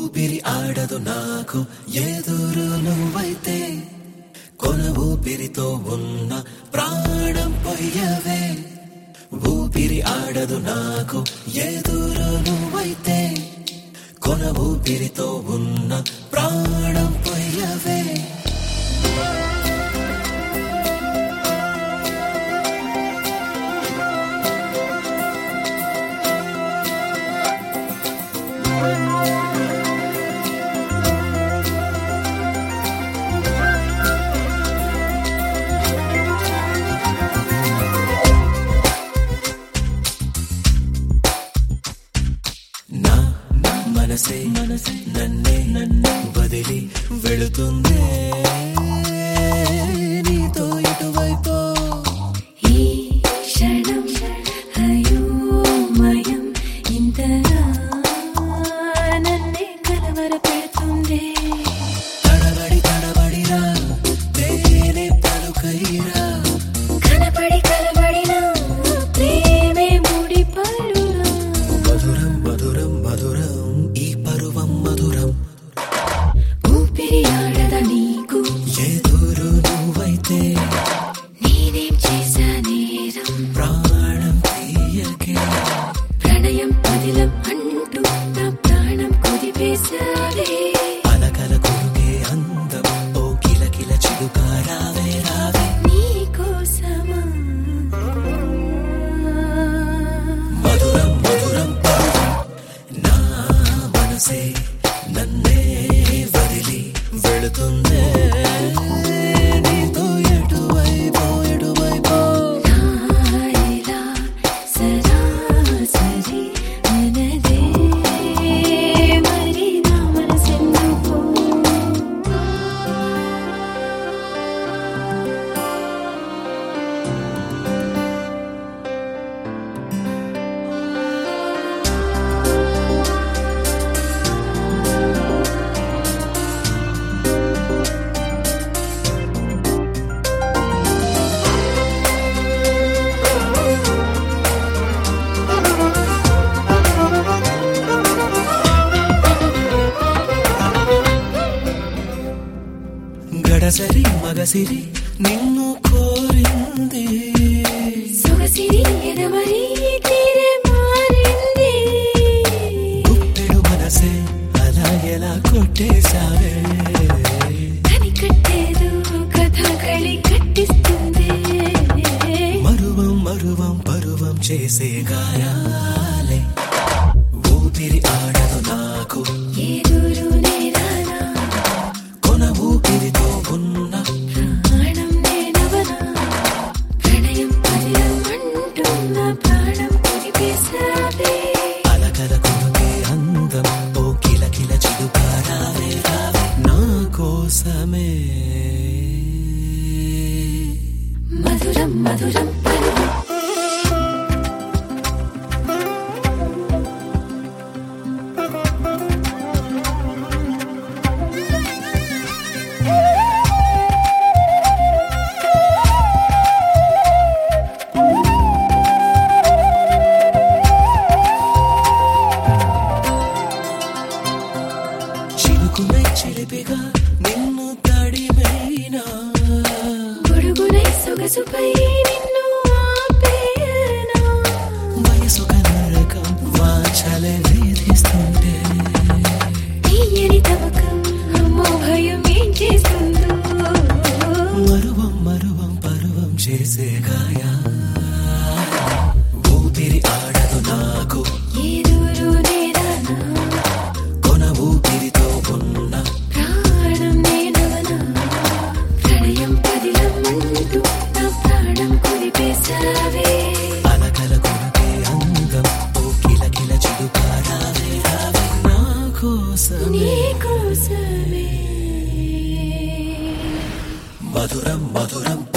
ఊపిరి ఆడదు నాకు ఎదురు నువ్వైతే కొన ఊపిరితో ఉన్న ప్రాణం పొయ్యవే ఊపిరి ఆడదు నాకు ఎదురు నువ్వైతే కొన ఊపిరితో ఉన్న ప్రాణం పొయ్యవే నా నా మనసే మనసే నన్నే నన్నే వదిలి వెళుతుందే నీతో ఇటువైపు ఈ క్షణం అయోమయం ఇంతగా నన్నే కలవర పెడుతుందే తడబడి తడబడిరా తేనె పలుకైరా కనపడి కలబడిన ప్రేమే ముడి పడునా మధురం మధురం మధురం ఈ పరువం మధురం ఊపిరి ఆడద నీకు ఎదురు నువ్వైతే నేనేం చేశా నేరం ప్రాణం తీయకే ప్రణయం పదిలం అంటూ నా ప్రాణం కుదిపేశావే అలకల కొరుకే అందం ఓ కిల కిల చిలుక రావే రావే నీకోసమా మధురం మధురం పరువం నా మనసే నన్నే వదిలి వెళుతుందే నీతో ఎటువైపో ఎటువైపో నాయలా సరాసరి మనదే మరి నా మనసెందుకో గడసరి మగసిరి నిన్ను కోరింది సొగసిరి ఎదమరి తీరే మారింది గుప్పెడు మనసే అలా ఎలా కొట్టేశావే కనికట్టేదో కథ కళి కట్టిస్తుంది మరువం మరువం పరువం చేసే గాయాలే ఊపిరి ఆడదు నాకు ఎదురు నేరానా కొన ఊపిరితో ఉన్న ప్రాణం నేనవనా ప్రణయం పదిలం అంటున్న ప్రాణం కుదిపేశావే అలకల కొనుకే అందం ఓ కిల కిల చిలుక రావే రావే నా కోసమే మధురం మధురం పలుకు చిలుకునే చిలిపిగా నిన్ను తడిమైనా గొడుగునై సొగసుపై నిన్ను ఆపేయనా వయసు కనరకం వాచలే వేధిస్తుంటే తీయని తమకం అమ్మో భయం ఏం చేస్తుందో మరువం మరువం పరువం చేసే గాయా ఊపిరి ఆడదు నాకు ఎదురు నేరానా కొన ఊపిరితో ఉన్న ప్రాణం నేనవనా ప్రణయం పదిలం అంటూ నా ప్రాణం కుదిపేశావే అలకల కొనుకే అందం ఓ కిల కిల చిలుక రావే రావే నా కోసమే నీకోసమే మధురం మధురం